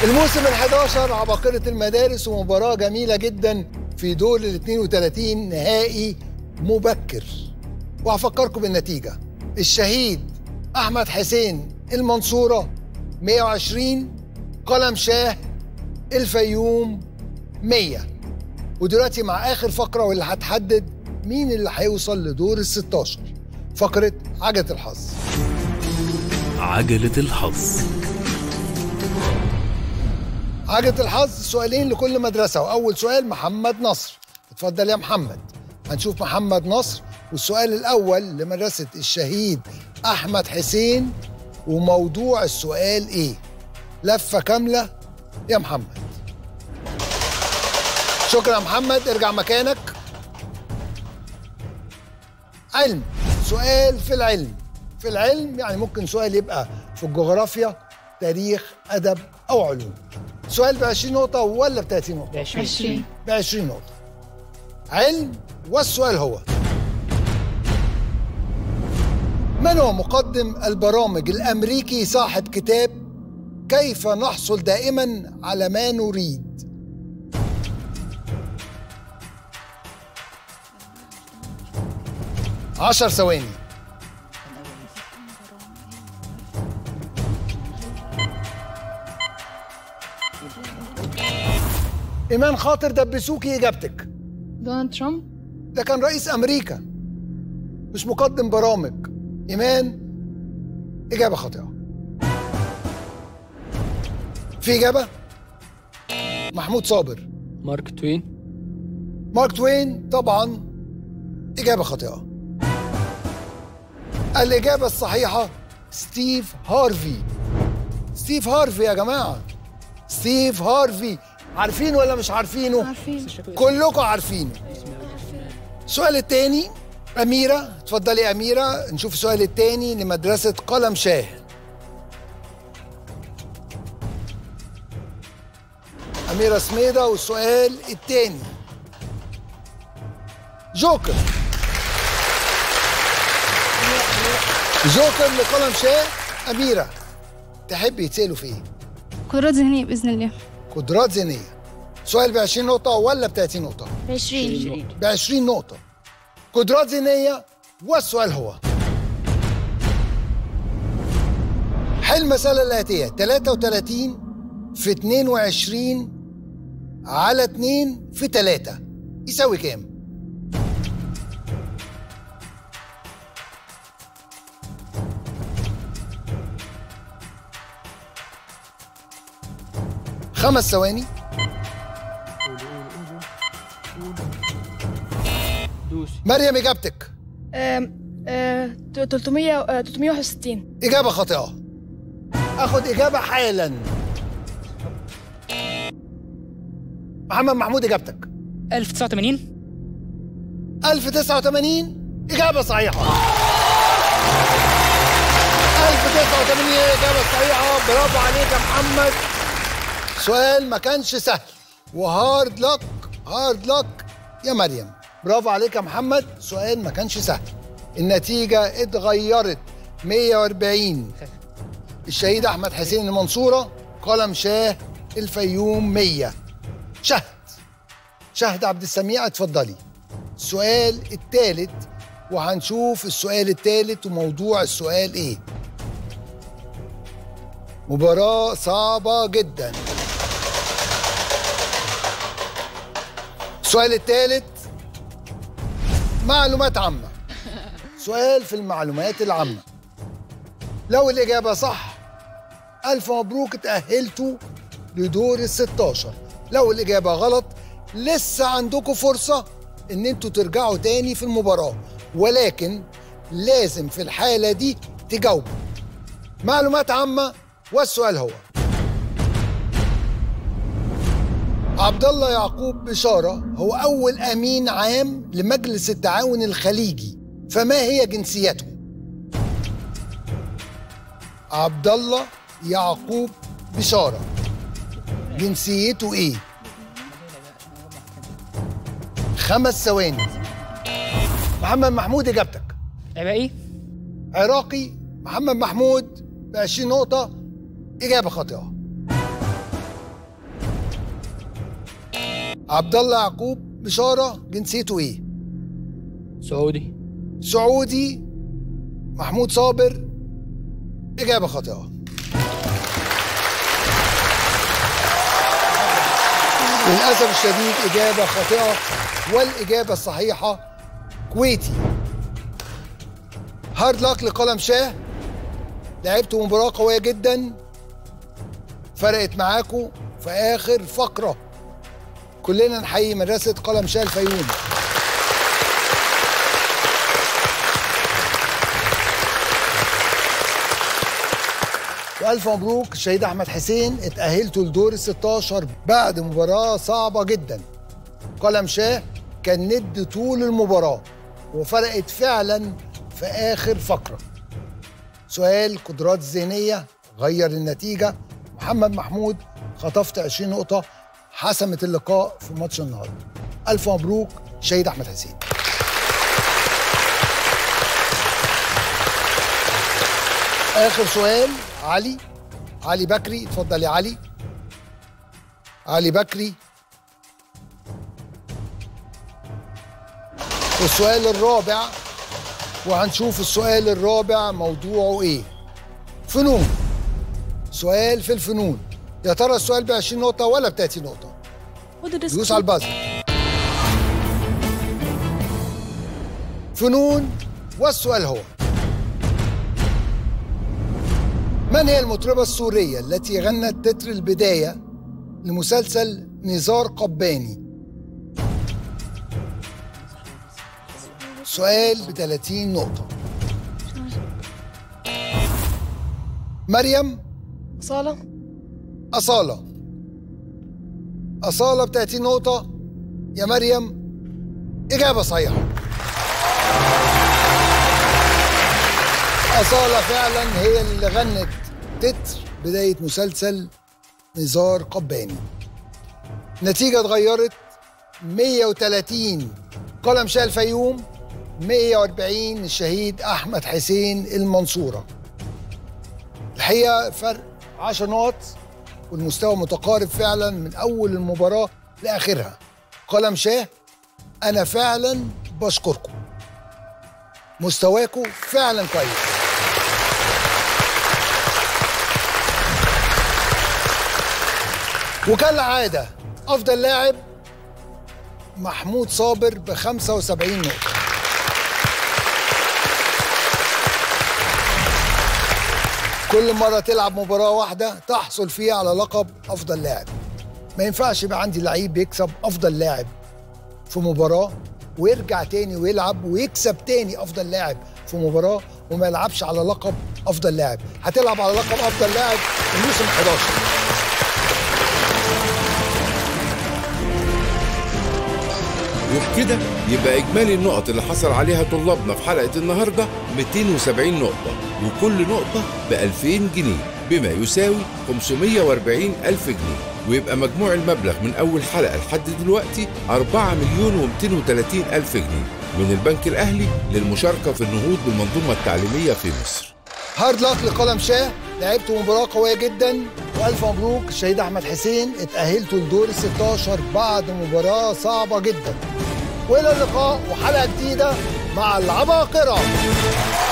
الموسم ال11 عباقرة المدارس ومباراة جميلة جدا في دور ال 32 نهائي مبكر وهفكركم بالنتيجة الشهيد أحمد حسين المنصورة 120 قلم شاه الفيوم 100 ودلوقتي مع آخر فقرة واللي هتحدد مين اللي هيوصل لدور ال 16 فقرة عجلة الحظ عجلة الحظ عجلة الحظ سؤالين لكل مدرسة وأول سؤال محمد نصر اتفضل يا محمد هنشوف محمد نصر والسؤال الأول لمدرسة الشهيد أحمد حسين وموضوع السؤال إيه لفة كاملة يا محمد شكرا يا محمد ارجع مكانك علم سؤال في العلم في العلم يعني ممكن سؤال يبقى في الجغرافيا تاريخ أدب أو علوم سؤال ب 20 نقطة ولا ب 30 نقطة؟ 20 ب 20 نقطة علم والسؤال هو من هو مقدم البرامج الأمريكي صاحب كتاب كيف نحصل دائما على ما نريد عشر ثواني إيمان خاطر دبسوكي إجابتك دونالد ترامب ده كان رئيس أمريكا مش مقدم برامج إيمان إجابة خاطئة في إجابة محمود صابر مارك توين مارك توين طبعا إجابة خاطئة الإجابة الصحيحة ستيف هارفي ستيف هارفي يا جماعة ستيف هارفي عارفين ولا مش عارفينه؟ عارفين كلكم عارفينه السؤال الثاني أميرة اتفضلي يا أميرة نشوف السؤال الثاني لمدرسة قلم شاه أميرة سميدة والسؤال الثاني جوكر جوكر لقلم شاه أميرة تحب يتسألوا في إيه؟ قدرات ذهنية بإذن الله قدرات ذهنية سؤال ب 20 نقطة ولا ب 30 نقطة؟ 20 ب 20 نقطة قدرات ذهنية والسؤال هو حل المسألة الآتية 33 في 22 على 2 في 3 يساوي كام؟ خمس ثواني دوسي مريم إجابتك 300 361 إجابة خاطئة أخد إجابة حالا محمد محمود إجابتك 1089 1089 إجابة صحيحة 1089 هي إجابة صحيحة برافو عليك يا محمد سؤال ما كانش سهل وهارد لك هارد لك يا مريم برافو عليك يا محمد سؤال ما كانش سهل النتيجة اتغيرت 140 الشهيد أحمد حسين المنصورة قلم شاه الفيوم 100 شهد شهد عبد السميع اتفضلي السؤال الثالث وهنشوف السؤال الثالث وموضوع السؤال ايه مباراة صعبة جدا السؤال الثالث معلومات عامة سؤال في المعلومات العامة لو الإجابة صح ألف مبروك اتأهلتوا لدور ال 16 لو الإجابة غلط لسه عندكم فرصة إن انتوا ترجعوا تاني في المباراة ولكن لازم في الحالة دي تجاوبوا معلومات عامة والسؤال هو عبد الله يعقوب بشارة هو أول أمين عام لمجلس التعاون الخليجي فما هي جنسيته؟ عبد الله يعقوب بشارة جنسيته إيه؟ خمس ثواني محمد محمود إجابتك عراقي عراقي محمد محمود ب 20 نقطة إجابة خاطئة عبد الله يعقوب بشاره جنسيته ايه سعودي سعودي محمود صابر اجابه خاطئه للاسف الشديد اجابه خاطئه والاجابه الصحيحه كويتي هارد لاك لقلم شاه لعبتوا مباراه قويه جدا فرقت معاكم في اخر فقره كلنا نحيي مدرسه قلم شاه الفيوم والف مبروك الشهيد احمد حسين اتاهلتوا لدور ال 16 بعد مباراه صعبه جدا قلم شاه كان ند طول المباراه وفرقت فعلا في اخر فقره سؤال قدرات ذهنيه غير النتيجه محمد محمود خطفت 20 نقطه حسمت اللقاء في ماتش النهارده الف مبروك شهيد احمد حسين اخر سؤال علي علي بكري اتفضل يا علي علي بكري السؤال الرابع وهنشوف السؤال الرابع موضوعه ايه فنون سؤال في الفنون يا ترى السؤال ب 20 نقطة ولا ب 30 نقطة؟ What did this دوس على البازر فنون والسؤال هو من هي المطربة السورية التي غنت تتر البداية لمسلسل نزار قباني؟ سؤال ب 30 نقطة مريم صالة أصالة أصالة ب 30 نقطة يا مريم إجابة صحيحة أصالة فعلا هي اللي غنت تتر بداية مسلسل نزار قباني نتيجة اتغيرت 130 قلم شاه الفيوم 140 الشهيد أحمد حسين المنصورة الحقيقة فرق 10 نقط والمستوى متقارب فعلا من أول المباراة لآخرها قلم شاه أنا فعلا بشكركم مستواكم فعلا كويس وكالعادة أفضل لاعب محمود صابر ب 75 نقطة كل مرة تلعب مباراة واحدة تحصل فيها على لقب أفضل لاعب ما ينفعش يبقى عندي لعيب يكسب أفضل لاعب في مباراة ويرجع تاني ويلعب ويكسب تاني أفضل لاعب في مباراة وما يلعبش على لقب أفضل لاعب هتلعب على لقب أفضل لاعب الموسم 11 وبكده يبقى إجمالي النقط اللي حصل عليها طلابنا في حلقة النهاردة 270 نقطة وكل نقطة ب 2000 جنيه بما يساوي 540 ألف جنيه ويبقى مجموع المبلغ من أول حلقة لحد دلوقتي 4 مليون و230 ألف جنيه من البنك الأهلي للمشاركة في النهوض بالمنظومة التعليمية في مصر هارد لاك لقلم شاه لعبتوا مباراة قوية جدا وألف مبروك الشهيد أحمد حسين اتأهلتوا لدور ال 16 بعد مباراة صعبة جدا وإلى اللقاء وحلقة جديدة مع العباقرة